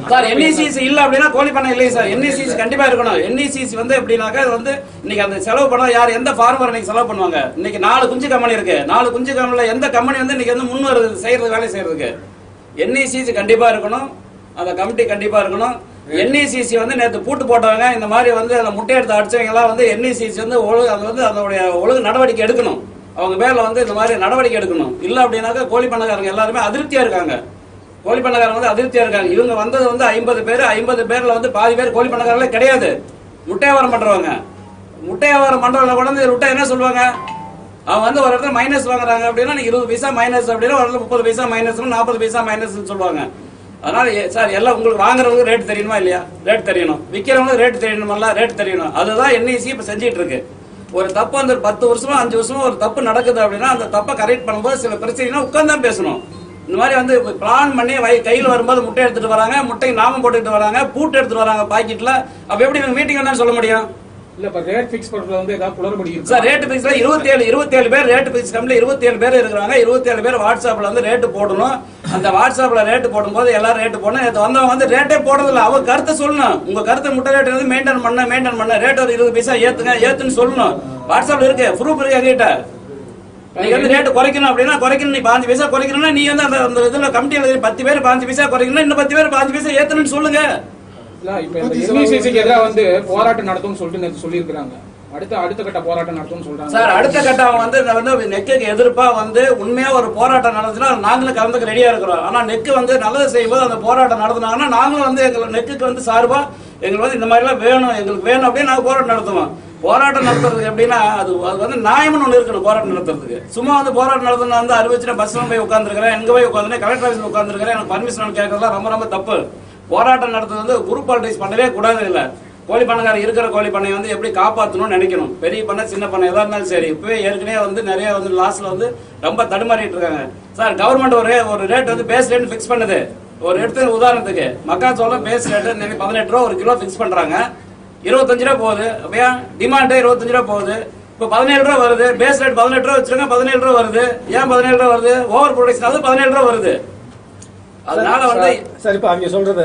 Sir NECC இல்ல அப்படின்னா கோழி பண்ணை இல்லையே சார் என்இசிசி கண்டிப்பா இருக்கணும் என்இசிசி வந்து எப்படின்னாக்கா அது வந்து இன்னைக்கு அந்த செலவு பண்ண யார் எந்த ஃபார்மர் இன்னைக்கு செலவு பண்ணுவாங்க இன்னைக்கு நாலு குஞ்சு கம்பெனி இருக்கு நாலு குஞ்சு கம்பெனில எந்த கம்பெனி வந்து இன்னைக்கு வந்து முன் வருது செய்யறது வேலை செய்யறதுக்கு என்இசிசி கண்டிப்பா இருக்கணும் அந்த கமிட்டி கண்டிப்பா இருக்கணும் என்இசிசி வந்து நேற்று பூட்டு போட்டவங்க இந்த மாதிரி வந்து அந்த முட்டை எடுத்து அடிச்சவங்க எல்லாம் வந்து என்இசிசி வந்து ஒழுங்கு அது வந்து அதனுடைய ஒழுங்கு நடவடிக்கை எடுக்கணும் அவங்க பேர்ல வந்து இந்த மாதிரி நடவடிக்கை எடுக்கணும் இல்ல அப்படின்னாக்கா கோழி பண்ணைக்காரங்க எல்லாருமே அதிருப்தியா இருக்காங்க கோழி பண்ணைக்காரங்க வந்து அதிருப்தியா இருக்காங்க இவங்க வந்தது வந்து ஐம்பது பேர் ஐம்பது பேர்ல வந்து பாதி பேர் கோழி பண்ணைக்காரங்களே கிடையாது முட்டை வியாபாரம் பண்றவங்க முட்டை வியாபாரம் பண்றவங்க கூட வந்து விட்டா என்ன சொல்லுவாங்க அவங்க வந்து ஒரு இடத்துல மைனஸ் வாங்குறாங்க அப்படின்னா நீ இருபது பைசா மைனஸ் அப்படின்னா ஒரு இடத்துல முப்பது பைசா மைனஸ் நாற்பது பைசா மைனஸ்னு சொல்லுவாங்க அதனால ஏ- சார் எல்லாம் உங்களுக்கு வாங்குறவங்களுக்கு ரேட் தெரியணுமா இல்லையா ரேட் தெரியணும் விற்கிறவங்களுக்கு ரேட் தெரியணுமல்ல ரேட் தெரியணும் அதுதான் என்ஐசி இப்ப செஞ்சிட்டு இருக்கு ஒரு தப்பு வந்து ஒரு பத்து வருஷமா அஞ்சு வருஷமா ஒரு தப்பு நடக்குது அப்படின்னா அந்த தப்பை கரெக்ட் பண்ணும்போது சில பிரச்சனைனா உட்கார்ந்து தான் பேசணும் இந்த மாதிரி வந்து பிளான் பண்ணி வை கையில் வரும்போது முட்டை எடுத்துட்டு வராங்க முட்டை நாமம் போட்டுட்டு வராங்க பூட்டு எடுத்துட்டு வராங்க பாக்கெட்ல அப்ப எப்படி நீங்க மீட்டிங் வந்தா சொல்ல முடியும் இல்ல இப்ப ரேட் ஃபிக்ஸ் பண்றதுல வந்து ஏதாவது குளறுபடி இருக்கு சார் ரேட் பிக்ஸ்ல இருபத்தி ஏழு இருபத்தி ஏழு பேர் ரேட் பிக்ஸ் கம்பெனி இருபத்தி ஏழு பேர் இருக்கிறாங்க இருபத்தி ஏழு பேர் வாட்ஸ்அப்ல வந்து ரேட்டு போடணும் அந்த வாட்ஸ்அப்ல ரேட்டு போடும்போது எல்லாரும் ரேட்டு போடணும் நேத்து வந்தவங்க வந்து ரேட்டே போடுறதில்ல அவங்க கருத்தை சொல்லணும் உங்க கருத்தை முட்டை ரேட் வந்து மெயின்டைன் பண்ண மெயின்டைன் பண்ண ரேட் ஒரு இருபது பைசா ஏத்துங்க ஏத்துன்னு சொல்லணும் வாட்ஸ்அப்ல இருக்கு ப்ரூஃப் இருக்கு எங்கிட்ட நீங்க வந்து ரேட் குறைக்கணும் அப்படின்னா குறைக்கணும் நீ பாஞ்சு பைசா குறைக்கணும்னா நீ வந்து அந்த அந்த இதுல கமிட்டியில பத்து பேர் பாஞ்சு பைசா குறைக்கணும் இன்னும் பத்து பேர் பாஞ்சு பைசா ஏத்தணும்னு சொல்லுங்க இல்ல இப்ப இந்த என்இசிசிக்கு எதிராக வந்து போராட்டம் நடத்தும்னு சொல்லிட்டு நேத்து சொல்லியிருக்கிறாங்க அடுத்த அடுத்த கட்ட போராட்டம் நடத்தும்னு சொல்றாங்க சார் அடுத்த கட்டம் வந்து இந்த வந்து நெக்குக்கு எதிர்ப்பா வந்து உண்மையா ஒரு போராட்டம் நடந்துச்சுன்னா நாங்களும் கலந்துக்க ரெடியா இருக்கிறோம் ஆனா நெக்கு வந்து நல்லது செய்யும்போது அந்த போராட்டம் நடத்துனாங்கன்னா நாங்களும் வந்து எங்க நெக்குக்கு வந்து சார்பா எங்களுக்கு வந்து இந்த மாதிரி எல்லாம் வேணும் எங்களுக்கு வேணும் அப்படின்னு நாங்க போராட்டம் நடத்துவோம் போராட்டம் நடத்துறதுக்கு எப்படின்னா அது அது வந்து நியாயம்னு ஒண்ணு இருக்கணும் போராட்டம் நடத்துறதுக்கு சும்மா வந்து போராட்டம் நடத்தினா வந்து அறிவிச்சு பஸ்ல போய் உட்காந்துருக்கிறேன் எங்க போய் உட்காந்து கலெக்டர் ஆஃபீஸ்ல உட்காந்துருக்கிறேன் எனக்கு பர்மிஷன் கேட்கறதுலாம் ரொம்ப ரொம்ப தப்பு போராட்டம் நடத்துறது வந்து குரூப் பாலிட்டிக்ஸ் பண்ணவே கூடாது இல்ல கோழி பண்ணைக்காரர் இருக்கிற கோழி பண்ணையை வந்து எப்படி காப்பாற்றணும்னு நினைக்கணும் பெரிய பண்ணை சின்ன பண்ணை எதா இருந்தாலும் சரி இப்பவே ஏற்கனவே வந்து நிறைய வந்து லாஸ்ட்ல வந்து ரொம்ப தடுமாறிட்டு இருக்காங்க சார் கவர்மெண்ட் ஒரு ஒரு ரேட் வந்து பேஸ் ரேட் ஃபிக்ஸ் பண்ணுது ஒரு எடுத்து உதாரணத்துக்கு மக்காச்சோளம் பேஸ் ரேட் பதினெட்டு ரூபா ஒரு கிலோ ஃபிக்ஸ் பண்றாங்க இருபத்தஞ்சு ரூபா போகுது அப்படியா டிமாண்ட் இருபத்தஞ்சு ரூபா போகுது இப்போ பதினேழு ரூபா வருது பேஸ் ரேட் பதினெட்டு ரூபா வச்சிருங்க பதினேழு ரூபா வருது ஏன் பதினேழு ரூபா வருது ஓவர் ப்ரொடக்ஷன் அது பதினேழு ரூபா வருது அதனால வந்து சார் இப்போ அவங்க சொல்றது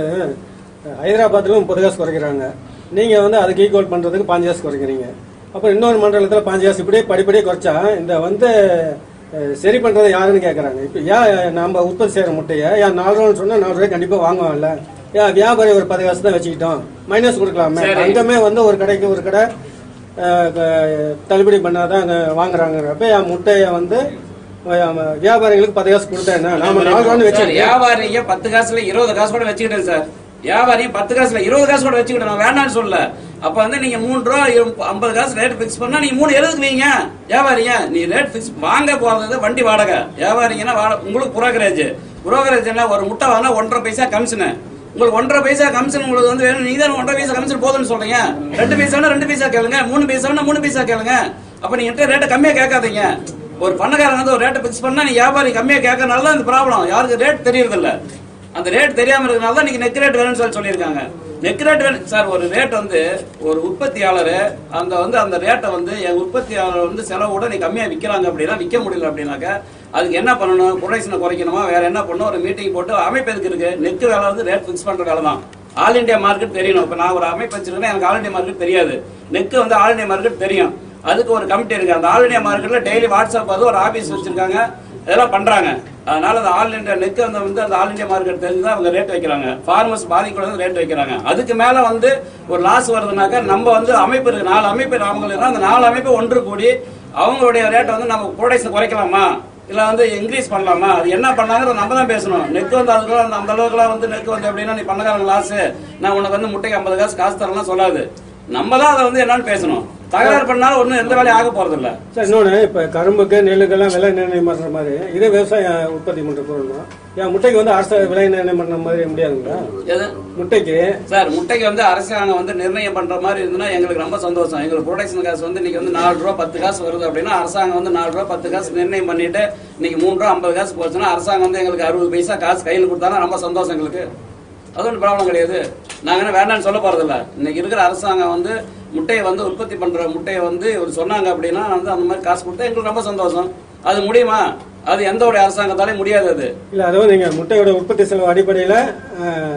ஹைதராபாத்ல முப்பது காசு குறைக்கிறாங்க நீங்க வந்து அதுக்கு ஈக்குவல் பண்றதுக்கு பாஞ்சு காசு குறைக்கிறீங்க அப்புறம் இன்னொரு மண்டலத்தில் பாஞ்சு காசு இப்படியே படிப்படியே குறைச்சா இந்த வந்து அஹ், சரி பண்றது யாருன்னு கேட்கறாங்க இப்போ ஏன் நம்ம உற்பத்தி செய்யற முட்டையை ஏன் நாலு ரூபான்னு சொன்னா நாலு ரூபாய் கண்டிப்பா வாங்குவாங்கல்ல ஏன் வியாபாரி ஒரு பத்து காசு தான் வச்சுக்கிட்டோம் மைனஸ் கொடுக்கலாமே சரி. அங்கமே வந்து ஒரு கடைக்கு ஒரு கடை அஹ், க- தள்ளுபடி பண்ணாதான் அங்க வாங்குறாங்கிறப்ப என் முட்டையை வந்து அஹ், வியாபாரிகளுக்கு பத்து காசு கொடுத்தா என்ன நாம நாலு ரூபான்னு சார், வச்சிருக்கோம் வியாபாரிங்க பத்து காசுல இருபது காசு கூட வச்சுக்கிட்டேன் சார் வியாபாரி பத்து காசுல இருபது காசு கூட வச்சுக்கிட்டேன் நான் வேண்டாம்னு சொல்லல அப்ப வந்து நீங்க மூணு ரூபா இரு- ஐம்பது காசு ரேட் பிக்ஸ் பண்ணா நீங்க மூணு எழுதுக்கு நீங்க வியாபாரிங்க நீ ரேட் பிக்ஸ் வாங்க போறது வண்டி வாடகை வியாபாரிங்கன்னா வாட- உங்களுக்கு புரோக்கரேஜ் புரோக்கரேஜ் என்ன ஒரு முட்டை வாங்கினா ஒன்றரை பைசா கமிஷனு உங்களுக்கு ஒன்றரை பைசா கமிஷன் உங்களுக்கு வந்து வேணும் நீங்க தான் ஒன்றரை பைசா கமிஷன் போதும்னு சொல்றீங்க ரெண்டு பைசானா ரெண்டு பைசா கேளுங்க மூணு பைசானா மூணு பைசா கேளுங்க அப்ப நீங்க ரேட்டை கம்மியா கேட்காதீங்க ஒரு பண்ணக்காரங்க வந்து ஒரு ரேட்டை பிக்ஸ் பண்ணா நீ வியாபாரி கம்மியா கேட்கறனால தான் இந்த ப்ராப்ளம் யாருக்கு ரேட் தெரியறது இல்ல அந்த ரேட் தெரியாம இருக்கனால தான் நீங்க நெக் ரேட் வேணும்னு சொல்லி சொல்லியிருக்காங்க நெக் ரேட் வேணும் சார் ஒரு ரேட் வந்து ஒரு உற்பத்தியாளர் அந்த வந்து அந்த ரேட்டை வந்து என் உற்பத்தியாளர் வந்து செலவோட நீ கம்மியா விக்கிறாங்க அப்படின்னா விற்க முடியல அப்படின்னாக்க அதுக்கு என்ன பண்ணணும் ப்ரொடக்ஷனை குறைக்கணுமா வேற என்ன பண்ணணும் ஒரு மீட்டிங் போட்டு அமைப்பு எதுக்கு இருக்கு நெக் வேலை வந்து ரேட் ஃபிக்ஸ் பண்ற வேலை தான் ஆல் இந்தியா மார்க்கெட் தெரியணும் இப்போ நான் ஒரு அமைப்பு வச்சிருக்கேன் எனக்கு ஆல் இந்தியா மார்க்கெட் தெரியாது நெக் வந்து ஆல் இந்தியா மார்க்கெட் தெரியும் அதுக்கு ஒரு கமிட்டி இருக்கு அந்த ஆல் இந்தியா மார்க்கெட்ல டெய்லி வாட்ஸ்அப் அது ஒரு ஆபீஸ் வச்சிருக்காங்க இதெல்லாம் பண்றாங்க அதனால அந்த ஆல் இந்தியா நெக் வந்து வந்து அந்த ஆல் இந்தியா மார்க்கெட் தெரிஞ்சு தான் அவங்க ரேட் வைக்கிறாங்க ஃபார்மர்ஸ் பாதிக்கூடாது ரேட் வைக்கிறாங்க அதுக்கு மேல வந்து ஒரு லாஸ் வருதுனாக்கா நம்ம வந்து அமைப்பு இருக்கு நாலு அமைப்பு நாமங்கள் அந்த நாலு அமைப்பு ஒன்று கூடி அவங்களுடைய ரேட்டை வந்து நம்ம ப்ரொடக்ஷன் குறைக்கலாமா இல்ல வந்து இன்க்ரீஸ் பண்ணலாமா அது என்ன பண்ணாங்கிறத நம்ம தான் பேசணும் நெக் வந்து அதுக்குள்ள அந்த அளவுக்குலாம் வந்து நெக் வந்து எப்படின்னா நீ பண்ணக்காரங்க லாஸ் நான் உனக்கு வந்து முட்டைக்கு ஐம்பது காசு காசு தரலாம் சொல்லாது நம்ம தான் அதை வந்து என்னன்னு பேசணும் தகராறு பண்ணாலும் ஒன்றும் எந்த வேலையும் ஆக போறது இல்ல சார் இன்னொன்று இப்போ கரும்புக்கு நெல்லுக்கெல்லாம் விலை நிர்ணயம் பண்ணுற மாதிரி இதே விவசாயம் உற்பத்தி பண்ணுற பொருள் தான் ஏன் முட்டைக்கு வந்து அரசு விலை நிர்ணயம் பண்ணுற மாதிரி முடியாதுங்களா எது முட்டைக்கு சார் முட்டைக்கு வந்து அரசாங்கம் வந்து நிர்ணயம் பண்ற மாதிரி இருந்ததுன்னா எங்களுக்கு ரொம்ப சந்தோஷம் எங்களுக்கு ப்ரொடக்ஷன் காசு வந்து இன்னைக்கு வந்து நாலு ரூபா பத்து காசு வருது அப்படின்னா அரசாங்கம் வந்து நாலு ரூபா பத்து காசு நிர்ணயம் பண்ணிட்டு இன்னைக்கு மூணு ரூபா ஐம்பது காசு போச்சுன்னா அரசாங்கம் வந்து எங்களுக்கு அறுபது பைசா காசு கையில் கொடுத்தாலும் ரொம்ப சந்தோஷம் எங்களுக்கு அது ஒன்றும் ப்ராப்ளம் கிடையாது நாங்க என்ன வேண்டாம்னு சொல்ல போறதில்ல இன்னைக்கு இருக்கிற அரசாங்கம் வந்து முட்டையை வந்து உற்பத்தி பண்ற முட்டையை வந்து ஒரு சொன்னாங்க அப்படின்னா வந்து அந்த மாதிரி காசு கொடுத்தா எங்களுக்கு ரொம்ப சந்தோஷம் அது முடியுமா அது எந்த ஒரு அரசாங்கத்தாலே முடியாது அது இல்லை அதாவது நீங்கள் முட்டையோட உற்பத்தி செலவு அடிப்படையில்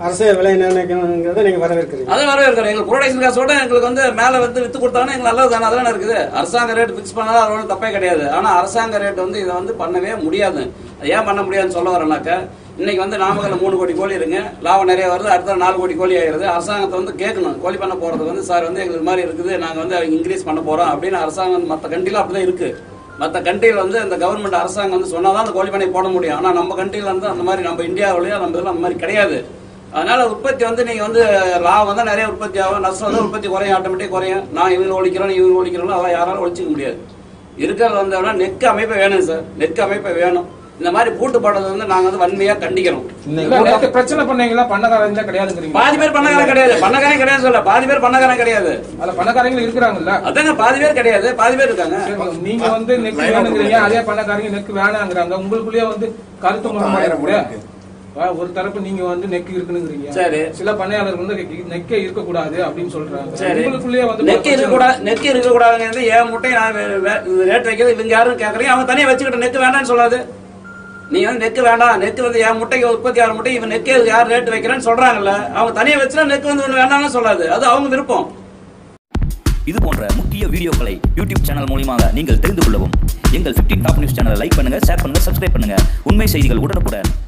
அரசு விலை நிர்ணயிக்கணுங்கிறத நீங்க வரவேற்கிறீங்க அது வரவே இருக்காரு எங்களுக்கு ப்ரொடக்ஷன் காசோட எங்களுக்கு வந்து மேல வந்து வித்து கொடுத்தாங்கன்னா எங்களுக்கு நல்லது தானே அதெல்லாம் இருக்குது அரசாங்க ரேட் ஃபிக்ஸ் பண்ணாலும் அது ஒன்றும் தப்பே கிடையாது ஆனா அரசாங்க ரேட் வந்து இதை வந்து பண்ணவே முடியாது அது ஏன் பண்ண முடியாதுன்னு சொல்ல வரேன்னாக்கா இன்னைக்கு வந்து நாமக்கல்ல மூணு கோடி கோழி இருங்க லாபம் நிறைய வருது அடுத்த நாலு கோடி கோழி ஆயிருது அரசாங்கத்தை வந்து கேட்கணும் கோழி பண்ண போறதுக்கு வந்து சார் வந்து எங்களுக்கு இது மாதிரி இருக்குது நாங்க வந்து இன்க்ரீஸ் பண்ண போறோம் அப்படின்னு அரசாங்கம் மற்ற கண்ட்ரில அப்படிதான் இருக்கு மற்ற கண்ட்ரியில் வந்து இந்த கவர்மெண்ட் அரசாங்கம் வந்து சொன்னாதான் அந்த கோழி பண்ணை போட முடியும் ஆனா நம்ம கண்ட்ரியில் வந்து அந்த மாதிரி நம்ம இந்தியாவிலேயே நம்ம இதெல்லாம் அந்த மாதிரி கிடையாது அதனால உற்பத்தி வந்து நீங்க வந்து லாபம் தான் நிறைய உற்பத்தி ஆகும் நஷ்டம் வந்து உற்பத்தி குறையும் ஆட்டோமேட்டிக் குறையும் நான் இவங்க ஒழிக்கிறேன் இவங்க ஒழிக்கிறோம் அதெல்லாம் யாராலும் ஒழிச்சிக்க முடியாது இருக்கிறது வந்து நெக் அமைப்பு வேணும் சார் நெக் அமைப்பு வேணும் இந்த மாதிரி பூட்டு போடுறது வந்து நாங்க வந்து வன்மையா கண்டிக்கிறோம் இல்ல, நேத்து பிரச்சனை பண்ணீங்களா பண்ணக்காரங்க கிடையாதுங்கிறீங்க பாதி பேர் பண்ணக்காரன் கிடையாது பண்ணக்காரன் கிடையாது சொல்ல பாதி பேர் பண்ணக்காரன் கிடையாது அதுல பண்ணக்காரங்க இருக்கிறாங்கல்ல அதாங்க பாதி பேர் கிடையாது பாதி பேர் இருக்காங்க சரி, நீங்க வந்து நெக் வேணுங்கிறீங்க அதே பண்ணக்காரங்க நெக் வேணாங்கிறாங்க உங்களுக்குள்ளேயே வந்து கருத்து முரண்பாடு இருக்கு. வா, ஒரு தரப்பு நீங்க வந்து நெக் இருக்குனுங்கிறீங்க சரி. சில பண்ணையாளர் வந்து நெக்கே இருக்க கூடாது அப்படின்னு சொல்றாங்க சரி உங்களுக்குள்ளேயே வந்து நெக் இருக்க கூடாது நெக் இருக்க கூடாதுங்கிறது என் முட்டை நான் ரேட் வைக்கிறது இவங்க யாரும் கேக்குறீங்க அவங்க தனியா வச்சுக்கிட்ட நெக் வேண்டாம்னு சொல்லாது நீ வந்து நெக் வேண்டாம் நெக் வந்து என் முட்டைக்கு உற்பத்தி ஆகிற முட்டை இவன் நெக் யார் ரேட் வைக்கிறேன்னு சொல்றாங்கல்ல அவங்க தனியா வச்சுனா நெக் வந்து ஒண்ணு வேண்டாம்னு சொல்லாது அது அவங்க விருப்பம் இது போன்ற முக்கிய வீடியோக்களை யூடியூப் சேனல் மூலியமாக நீங்கள் தெரிந்து கொள்ளவும் எங்கள் 15 டாப் நியூஸ் சேனலை லைக் பண்ணுங்க ஷேர் பண்ணுங்க சப்ஸ்கிரைப் பண்ணுங்க உண்மை செய்திகள் உடனுக்குடன்